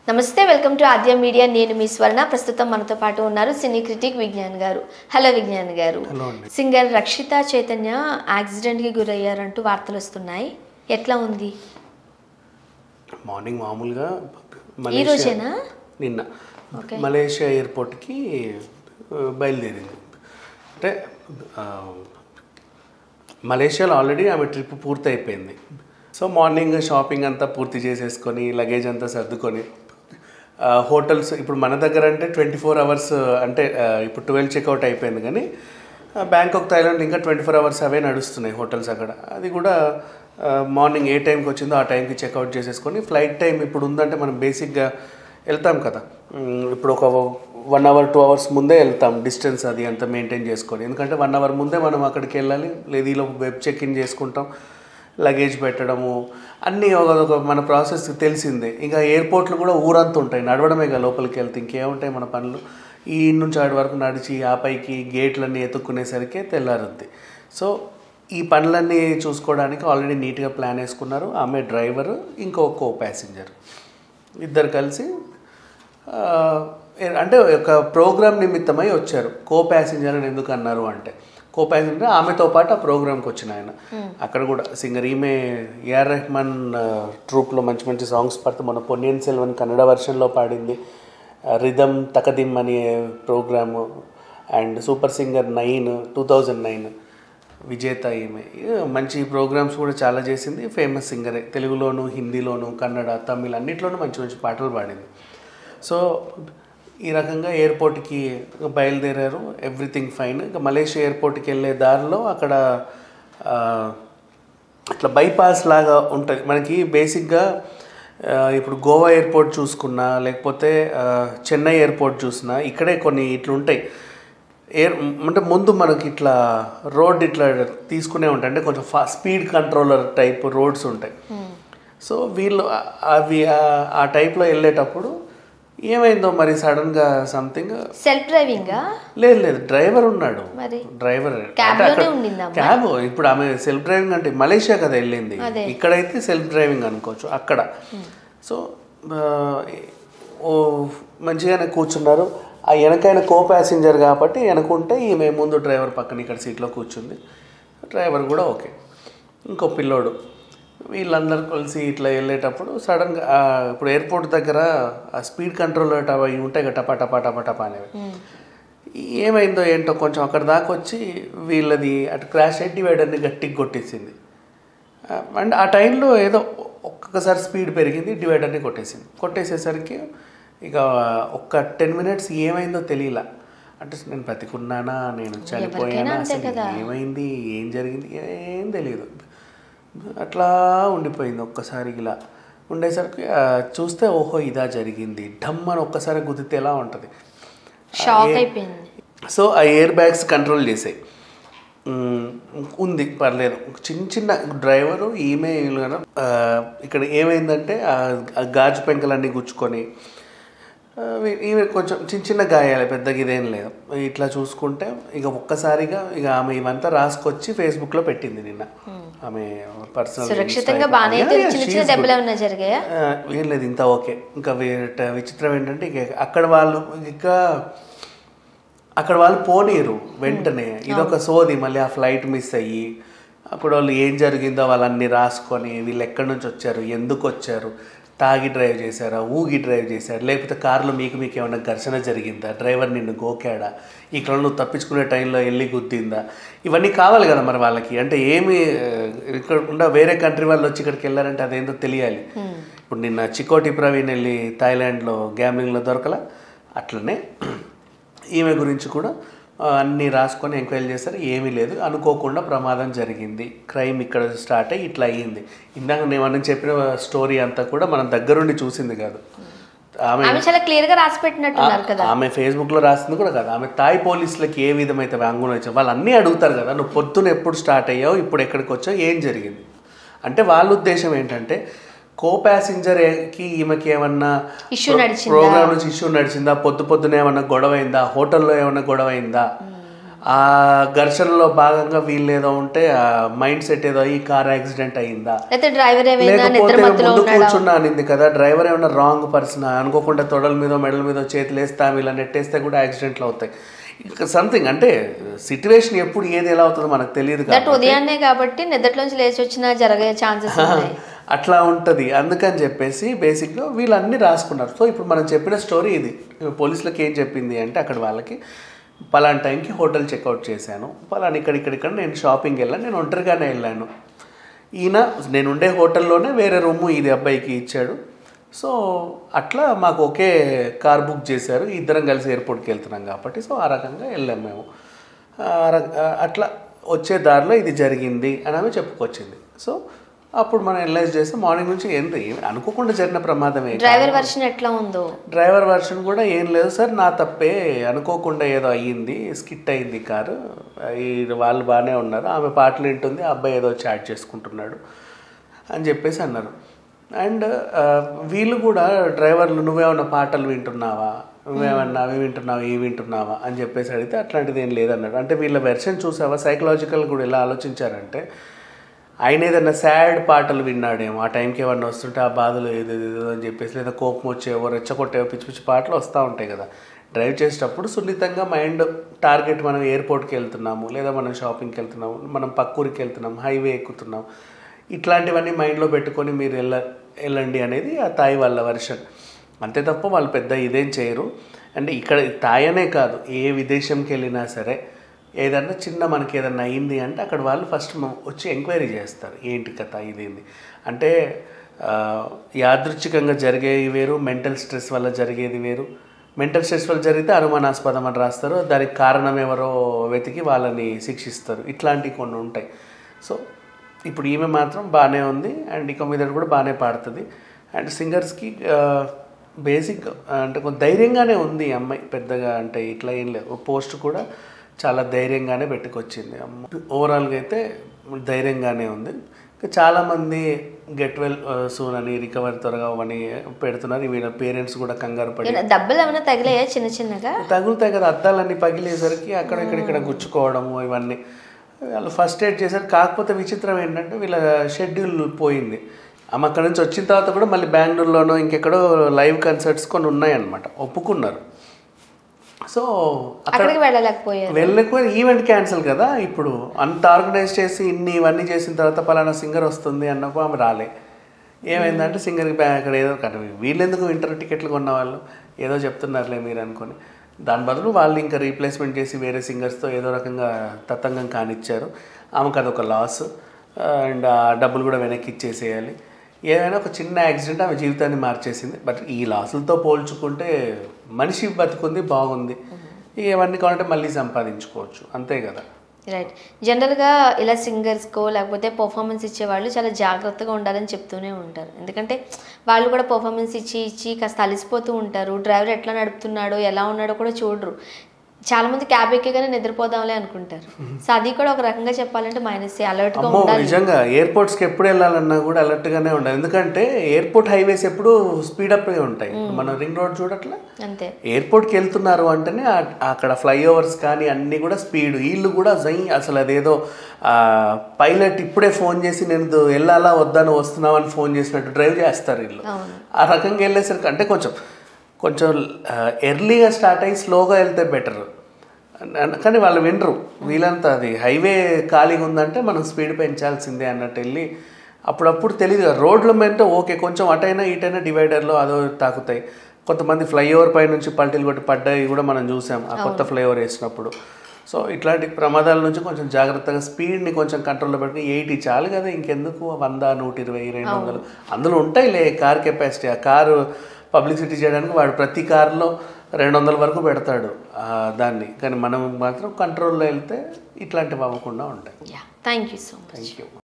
నమస్తే welcome to Aadya media నేను మీ స్వర్ణ ప్రస్తుతం మనతో పాటు ఉన్నారు సినీ క్రిటిక్ విజ్ఞాన్ గారు హలో విజ్ఞాన్ గారు హలో అండి సింగర్ రక్షిత చైతన్య యాక్సిడెంట్కి గురయ్యారంటూ వార్తలు వస్తున్నాయి ఎట్లా ఉంది మార్నింగ్ మామూలుగా ఈ మలేషియా రోజేనా నిన్న ఓకే. మలేషియా ఎయిర్పోర్ట్కి ఆ, బయలుదేరింది అంటే ఆ, మలేషియాలో ఆల్రెడీ ఆమె ట్రిప్ పూర్తి అయిపోయింది సో మార్నింగ్ షాపింగ్ అంతా పూర్తి చేసేసుకొని లగేజ్ అంతా సర్దుకొని ఆ, హోటల్స్ ఇప్పుడు మన దగ్గర అంటే ట్వంటీ ఫోర్ అవర్స్ అంటే ఆ, ఇప్పుడు ట్వెల్వ్ చెక్అవుట్ అయిపోయింది కానీ ఆ, బ్యాంకాక్ థైలాండ్ ఇంకా ట్వంటీ ఫోర్ అవర్స్ అవే నడుస్తున్నాయి హోటల్స్ అక్కడ అది కూడా ఆ, మార్నింగ్ ఏ టైంకి వచ్చిందో ఆ టైంకి చెక్అవుట్ చేసేసుకొని ఫ్లైట్ టైం ఇప్పుడు ఉందంటే మనం బేసిక్గా వెళ్తాం కదా ఉమ్, ఇప్పుడు ఒక వన్ అవర్ టూ అవర్స్ ముందే వెళ్తాం డిస్టెన్స్ అది అంత మెయింటైన్ చేసుకొని ఎందుకంటే వన్ అవర్ ముందే మనం అక్కడికి వెళ్ళాలి లేదు ఈలో వెబ్ చెక్ ఇన్ చేసుకుంటాం లగేజ్ పెట్టడము అన్నీ ఒక ఒక మన ప్రాసెస్ తెలిసిందే ఇంకా ఎయిర్పోర్ట్లు కూడా ఊరంతా ఉంటాయి నడవడమే కదా లోపలికి వెళ్తే ఇంకేముంటాయి మన పనులు ఈ నుంచి ఆడి వరకు నడిచి ఆ పైకి గేట్లన్నీ ఎత్తుక్కునేసరికి తెల్లారుద్ది సో ఈ పనులన్నీ చూసుకోవడానికి ఆల్రెడీ నీట్గా ప్లాన్ వేసుకున్నారు ఆమె డ్రైవర్ ఇంకో కో ప్యాసింజర్ ఇద్దరు కలిసి ఆ, ఏ- అంటే ఒక ప్రోగ్రామ్ నిమిత్తమై వచ్చారు కో ప్యాసింజర్ అని ఎందుకు అన్నారు అంటే కో ప్యాసింజర్ ఆమెతో పాటు ఆ ప్రోగ్రామ్కి వచ్చిన ఆయన అక్కడ కూడా సింగర్ ఈమె ఏఆర్ రెహమాన్ ట్రూప్లో మంచి మంచి సాంగ్స్ పడుతూ మన పొన్నియన్ సెల్వన్ కన్నడ వర్షన్లో పాడింది రిధమ్ తకదిమ్ అనే programme and super singer nine two thousand nine విజేత ఈమె ఇక మంచి ప్రోగ్రామ్స్ కూడా చాలా చేసింది ఫేమస్ సింగరే తెలుగులోను హిందీలోను కన్నడ తమిళ్ అన్నిట్లోనూ మంచి మంచి పాటలు పాడింది సో ఈ రకంగా ఎయిర్పోర్ట్కి బయలుదేరారు ఎవ్రీథింగ్ ఫైన్ ఇక మలేషియా ఎయిర్పోర్ట్కి వెళ్ళే దారిలో అక్కడ ఆ, ఇట్లా బైపాస్ లాగా ఉంటుంది మనకి బేసిక్గా ఆ, ఇప్పుడు గోవా ఎయిర్పోర్ట్ చూసుకున్నా లేకపోతే ఆ, చెన్నై ఎయిర్పోర్ట్ చూసినా ఇక్కడే కొన్ని ఇట్లా ఉంటాయి ఎయిర్ అంటే ముందు మనకి ఇట్లా రోడ్ ఇట్లా తీసుకునే ఉంటాయి అంటే కొంచెం ఫా స్పీడ్ కంట్రోలర్ టైప్ రోడ్స్ ఉంటాయి సో వీళ్ళు ఆ- అవి ఆ- ఆ టైప్లో వెళ్ళేటప్పుడు ఏమైందో మరి సడన్గా సంథింగ్ సెల్ఫ్ డ్రైవింగా లేదు లేదు డ్రైవర్ ఉన్నాడు మరి డ్రైవర్ Cab అంటే లోనే అక్కడ- ఉండిందా అమ్మ? క్యాబ్ ఇప్పుడు ఆమె సెల్ఫ్ డ్రైవింగ్ అంటే మలేషియా కదా వెళ్ళింది అదే. ఇక్కడైతే సెల్ఫ్ డ్రైవింగ్ అనుకోవచ్చు అక్కడ సో ఆ, ఓ మంచిగానే కూర్చున్నారు ఆ వెనకైన కో ప్యాసింజర్ కాబట్టి వెనకుంటే ఈమె ముందు డ్రైవర్ పక్కన ఇక్కడ సీట్లో కూర్చుంది డ్రైవర్ కూడా ఓకే ఇంకో పిల్లోడు వీళ్ళందరూ కలిసి ఇట్లా వెళ్ళేటప్పుడు సడన్గా ఆ, ఇప్పుడు ఎయిర్పోర్ట్ దగ్గర ఆ స్పీడ్ కంట్రోల్ అవి ఉంటాయి కదా టపా టపా టపా టపా అనేవి ఏమైందో ఏంటో కొంచెం అక్కడ దాకా వచ్చి వీళ్ళది అటు క్రాష్ అయ్యి డివైడర్ని గట్టిగా కొట్టేసింది ఆ, అండ్ ఆ టైంలో ఏదో ఒక్కసారి స్పీడ్ పెరిగింది డివైడర్ని కొట్టేసింది కొట్టేసేసరికి ఇక ఒక్క టెన్ మినిట్స్ ఏమైందో తెలియలా అంటే నేను బ్రతికున్నానా నేను చనిపోయానా అంతే అసలు కదా. ఏమైంది ఏం జరిగింది ఏం తెలియదు అట్లా ఉండిపోయింది ఒక్కసారి ఇలా ఉండేసరికి ఆ, చూస్తే ఓహో ఇదా జరిగింది ఢమ్ అని ఒక్కసారి గుద్దితే ఎలా ఉంటుంది షాక్ అయిపోయింది సో ఆ ఎయిర్ బ్యాగ్స్ కంట్రోల్ చేసాయి మ్మ్, ఉంది పర్లేదు చిన్న చిన్న డ్రైవరు ఈమె వీళ్ళు కదా, ఆ, ఇక్కడ ఏమైందంటే ఆ ఆ గాజు పెంకలన్నీ గుచ్చుకొని ఆ, వీ- ఈమె కొంచెం చిన్న చిన్న గాయాలే పెద్దగా ఇదేం లేదు ఇట్లా చూసుకుంటే ఇక ఒక్కసారిగా ఇక ఆమె ఇవంతా రాసుకొచ్చి ఫేస్బుక్లో పెట్టింది నిన్న ఆమె పర్సనల్ సురక్షితంగా బాగానే అయితే చిన్న చిన్న దెబ్బలు ఏమైనా జరిగాయా ఆ, ఏం లేదు ఇంత ఓకే ఇంకా వేరే విచిత్రం ఏంటంటే ఇక అక్కడ వాళ్ళు ఇంకా అక్కడ వాళ్ళు పోనీరు వెంటనే ఇదొక సోది మళ్ళీ ఆ ఫ్లైట్ మిస్ అయ్యి అప్పుడు వాళ్ళు ఏం జరిగిందో వాళ్ళన్నీ రాసుకొని వీళ్ళు ఎక్కడి నుంచి వచ్చారు ఎందుకు వచ్చారు తాగి డ్రైవ్ చేశారా ఊగి డ్రైవ్ చేశారు లేకపోతే కారులో మీకు మీకు ఏమైనా ఘర్షణ జరిగిందా డ్రైవర్ నిన్ను గోకాడా ఇక్కడ నువ్వు తప్పించుకునే టైంలో వెళ్ళి గుద్దిందా ఇవన్నీ కావాలి కదా మరి వాళ్ళకి అంటే ఏమి ఆ, ఇక్కడ ఉండ వేరే కంట్రీ వాళ్ళు వచ్చి ఇక్కడికి వెళ్ళారంటే అదేందో తెలియాలి ఇప్పుడు నిన్న చికోటి ప్రవీణ్ వెళ్ళి థాయిలాండ్లో గ్యామ్లింగ్లో దొరకలా అట్లనే ఈమె గురించి కూడా ఆ, అన్నీ రాసుకొని ఎంక్వైరీ చేస్తారు ఏమీ లేదు అనుకోకుండా ప్రమాదం జరిగింది క్రైమ్ ఇక్కడ స్టార్ట్ అయ్యి ఇట్లా అయ్యింది ఇందాక నేను మనం చెప్పిన స్టోరీ అంతా కూడా మనం దగ్గరుండి చూసింది కాదు ఆమె ఆమె చాలా క్లియర్ గా రాసి పెట్టినట్టున్నారు కదా ఆమె ఫేస్బుక్లో రాసింది కూడా కాదు ఆమె తాయి పోలీసులకి ఏ విధమైతే వ్యాంగులు వచ్చావు వాళ్ళు అన్నీ అడుగుతారు కదా నువ్వు పొద్దున ఎప్పుడు స్టార్ట్ అయ్యావు ఇప్పుడు ఎక్కడికి వచ్చావు ఏం జరిగింది అంటే వాళ్ళ ఉద్దేశం ఏంటంటే కో ప్యాసింజర్కి ఈమెకి ఏమన్నా Issue నడిచిందా? ప్రోగ్రామ్ నుంచి ఇష్యూ నడిచిందా పొద్దు పొద్దున ఏమన్నా గొడవ అయిందా హోటల్లో ఏమన్నా గొడవ అయిందా ఆ ఘర్షణలో భాగంగా వీళ్ళు ఏదో ఉంటే ఆ మైండ్ సెట్ ఏదో ఈ కార్ యాక్సిడెంట్ అయ్యిందా లేకపోతే డ్రైవర్ ఏమైనా లేకపోతే నిద్ర మత్తులో ముందు ఉన్నాడా కూర్చున్నా అనింది కదా డ్రైవర్ ఏమైనా రాంగ్ పర్సన్ అనుకోకుండా తొడల మీద మెడల మీద చేతులు వేస్తే ఇలా నెట్టేస్తే కూడా యాక్సిడెంట్లు అవుతాయి ఇంకా సంథింగ్ అంటే సిచ్యువేషన్ ఎప్పుడు ఏది ఎలా అవుతుందో మనకు తెలియదు దట్ కాబట్టి ఉదయాన్నే కాబట్టి నిద్రలోంచి లేచి వచ్చినా జరిగే ఛాన్సెస్ ఉన్నాయి అట్లా ఉంటుంది అందుకని చెప్పేసి బేసిక్గా వీళ్ళన్నీ రాసుకున్నారు సో ఇప్పుడు మనం చెప్పిన స్టోరీ ఇది పోలీసులకు ఏం చెప్పింది అంటే అక్కడ వాళ్ళకి పలానా టైంకి హోటల్ చెక్అవుట్ చేశాను పలానా ఇక్కడ ఇక్కడ ఇక్కడ నేను షాపింగ్ వెళ్ళాను నేను ఒంటరిగానే వెళ్ళాను ఈయన నేను ఉండే హోటల్లోనే వేరే రూము ఇది అబ్బాయికి ఇచ్చాడు సో అట్లా మాకు ఒకే కార్ బుక్ చేశారు ఇద్దరం కలిసి ఎయిర్పోర్ట్కి వెళ్తున్నాం కాబట్టి సో ఆ రకంగా వెళ్ళాం మేము ఆ ర- అట్లా వచ్చే దారిలో ఇది జరిగింది అని ఆమె చెప్పుకొచ్చింది సో అప్పుడు మనం అనలైజ్ చేస్తే మార్నింగ్ నుంచి ఏంటి అనుకోకుండా జరిగిన ప్రమాదమే డ్రైవర్ వర్షన్ ఎట్లా ఉందో డ్రైవర్ వర్షన్ కూడా ఏం లేదు సార్ నా తప్పే అనుకోకుండా ఏదో అయ్యింది స్కిట్ అయింది కారు ఈ వాళ్ళు బాగానే ఉన్నారు ఆమె పాటలు వింటుంది ఆ అబ్బాయి ఏదో చాట్ చేసుకుంటున్నాడు అని చెప్పేసి అన్నారు అండ్ వీళ్ళు కూడా డ్రైవర్లు నువ్వేమన్నా పాటలు వింటున్నావా నువ్వేమన్నా అవి వింటున్నావా ఇవి వింటున్నావా అని చెప్పేసి అడిగితే అట్లాంటిది ఏం లేదన్నాడు అంటే వీళ్ళ వెర్షన్ చూసావా సైకలాజికల్ కూడా ఎలా ఆలోచించారంటే ఆయన ఏదైనా సాడ్ పాటలు విన్నాడేమో ఆ టైంకి ఏమన్నా వస్తుంటే ఆ బాధలు ఏదో ఏదో అని చెప్పేసి లేదా కోపం వచ్చేవో రెచ్చగొట్టేవో పిచ్చి పిచ్చి పాటలు వస్తూ ఉంటాయి కదా డ్రైవ్ చేసేటప్పుడు సున్నితంగా మైండ్ టార్గెట్ మనం ఎయిర్పోర్ట్కి వెళ్తున్నాము లేదా మనం షాపింగ్కి వెళ్తున్నాము మనం పక్కూరికి వెళ్తున్నాం హైవే ఎక్కుతున్నాం ఇట్లాంటివన్నీ మైండ్లో పెట్టుకొని మీరు వెళ్ళ వెళ్ళండి అనేది ఆ తాయి వాళ్ళ వర్షన్ అంతే తప్ప వాళ్ళు పెద్ద ఇదేం చేయరు అంటే ఇక్కడ తాయి అనే కాదు ఏ విదేశంకి వెళ్ళినా సరే ఏదన్నా చిన్న మనకి ఏదన్నా అయింది అంటే అక్కడ వాళ్ళు ఫస్ట్ వచ్చి ఎంక్వైరీ చేస్తారు ఏంటి కథ ఇదేంది అంటే ఆ, యాదృచ్ఛికంగా జరిగేవి వేరు మెంటల్ స్ట్రెస్ వల్ల జరిగేది వేరు మెంటల్ స్ట్రెస్ వల్ల జరిగితే అనుమానాస్పదం అని రాస్తారు దానికి కారణం ఎవరో వెతికి వాళ్ళని శిక్షిస్తారు ఇట్లాంటివి కొన్ని ఉంటాయి సో ఇప్పుడు ఈమె మాత్రం బాగానే ఉంది అండ్ ఇక మీద కూడా బాగానే పాడుతుంది అండ్ సింగర్స్కి బేసిక్ అంటే కొంచెం ధైర్యంగానే ఉంది ఈ అమ్మాయి పెద్దగా అంటే ఇట్లా ఏం లేదు పోస్ట్ కూడా చాలా ధైర్యంగానే పెట్టుకొచ్చింది ఓవరాల్గా అయితే ధైర్యంగానే ఉంది ఇంకా చాలామంది గెట్ వెల్ సూన్ అని రికవర్ త్వరగా అని పెడుతున్నారు వీళ్ళ పేరెంట్స్ కూడా కంగారు పడి ఏమైనా దెబ్బలు ఏమైనా తగిలాయా చిన్న చిన్నగా తగులుతాయి కదా అద్దాలన్నీ పగిలేసరికి అక్కడ ఇక్కడ ఇక్కడ గుచ్చుకోవడము ఇవన్నీ వాళ్ళు ఫస్ట్ ఎయిడ్ చేశారు కాకపోతే విచిత్రం ఏంటంటే వీళ్ళ షెడ్యూల్ పోయింది ఆమె అక్కడ నుంచి వచ్చిన తర్వాత కూడా మళ్ళీ బెంగళూరులోనో ఇంకెక్కడో లైవ్ కన్సర్ట్స్ కొన్ని ఉన్నాయన్నమాట ఒప్పుకున్నారు సో అక్కడ అక్కడికి వెళ్ళలేకపోయారు వెళ్ళకపోయి ఈవెంట్ క్యాన్సిల్ కదా ఇప్పుడు అంత ఆర్గనైజ్ చేసి ఇన్ని ఇవన్నీ చేసిన తర్వాత పలానా సింగర్ వస్తుంది అన్నప్పుడు ఆమె రాలే ఏమైందంటే సింగర్కి బ్యా అక్కడ ఏదో కట్ట వీళ్ళెందుకు ఇంటర్ టికెట్లు కొన్న వాళ్ళు ఏదో చెప్తున్నారులే మీరు అనుకొని దాని బదులు వాళ్ళు ఇంకా రీప్లేస్మెంట్ చేసి వేరే సింగర్స్తో ఏదో రకంగా తతంగం కానిచ్చారు ఆమెకు అదొక లాస్ అండ్ ఆ డబ్బులు కూడా వెనక్కి ఇచ్చేసేయాలి ఏదైనా ఒక చిన్న యాక్సిడెంట్ ఆమె జీవితాన్ని మార్చేసింది బట్ ఈ లాసులతో పోల్చుకుంటే మనిషి బతుకుంది బాగుంది ఇక ఇవన్నీ కావాలంటే మళ్ళీ సంపాదించుకోవచ్చు అంతే కదా రైట్ జనరల్గా ఇలా సింగర్స్కో లేకపోతే పర్ఫార్మెన్స్ ఇచ్చే వాళ్ళు చాలా జాగ్రత్తగా ఉండాలని చెప్తూనే ఉంటారు ఎందుకంటే వాళ్ళు కూడా పర్ఫార్మెన్స్ ఇచ్చి ఇచ్చి కాస్త అలసిపోతూ ఉంటారు డ్రైవర్ ఎట్లా నడుపుతున్నాడో ఎలా ఉన్నాడో కూడా చూడరు చాలా మంది క్యాబ్ ఎక్కగానే నిద్రపోదాంలే అనుకుంటారు సో అది కూడా ఒక రకంగా చెప్పాలంటే మైనస్ అలర్ట్గా అమ్మో ఉండాలి నిజంగా ఎయిర్పోర్ట్స్కి ఎప్పుడు వెళ్ళాలన్నా కూడా అలర్ట్గానే ఉండాలి ఎందుకంటే ఎయిర్పోర్ట్ హైవేస్ ఎప్పుడు స్పీడప్ ఉంటాయి ఇప్పుడు మనం రింగ్ రోడ్ చూడట్లా అంతే ఎయిర్పోర్ట్కి వెళ్తున్నారు అంటేనే ఆ- అక్కడ ఫ్లైఓవర్స్ కానీ అన్నీ కూడా స్పీడ్ వీళ్ళు కూడా జై అసలు అదేదో పైలట్ ఇప్పుడే ఫోన్ చేసి నేను దో- వెళ్ళాలా వద్దాను వస్తున్నావు అని ఫోన్ చేసినట్టు డ్రైవ్ చేస్తారు వీళ్ళు అవును ఆ రకంగా వెళ్ళేసరికి అంటే కొంచెం కొంచెం ఎర్లీగా స్టార్ట్ అయ్యి స్లోగా వెళ్తే బెటర్ కానీ వాళ్ళు వినరు వీళ్ళంతా అది హైవే ఖాళీగా ఉందంటే మనం స్పీడ్ పెంచాల్సిందే అన్నట్టు వెళ్ళి అప్పుడప్పుడు తెలియదు కదా, రోడ్ల మీద ఓకే కొంచెం అటైనా ఇటైనా డివైడర్లో అదో తాకుతాయి కొంతమంది ఫ్లైఓవర్ పై నుంచి పల్టీలు కొట్టి పడ్డాయి కూడా మనం చూసాం ఆ కొత్త ఫ్లైఓవర్ వేసినప్పుడు సో ఇట్లాంటి ప్రమాదాల నుంచి కొంచెం జాగ్రత్తగా స్పీడ్ని కొంచెం కంట్రోల్లో పెట్టుకుని ఎయిటీ చాలు కదా ఇంకెందుకు వంద నూట ఇరవై రెండు వందలు అందులో ఉంటాయిలే కార్ కెపాసిటీ ఆ కారు పబ్లిసిటీ చేయడానికి వాడు ప్రతి కారులో రెండు వందల వరకు పెడతాడు ఆ, దాన్ని కానీ మనం మాత్రం కంట్రోల్లో వెళ్తే ఇట్లాంటివి అవ్వకుండా ఉంటాయి yeah thank you so much thank you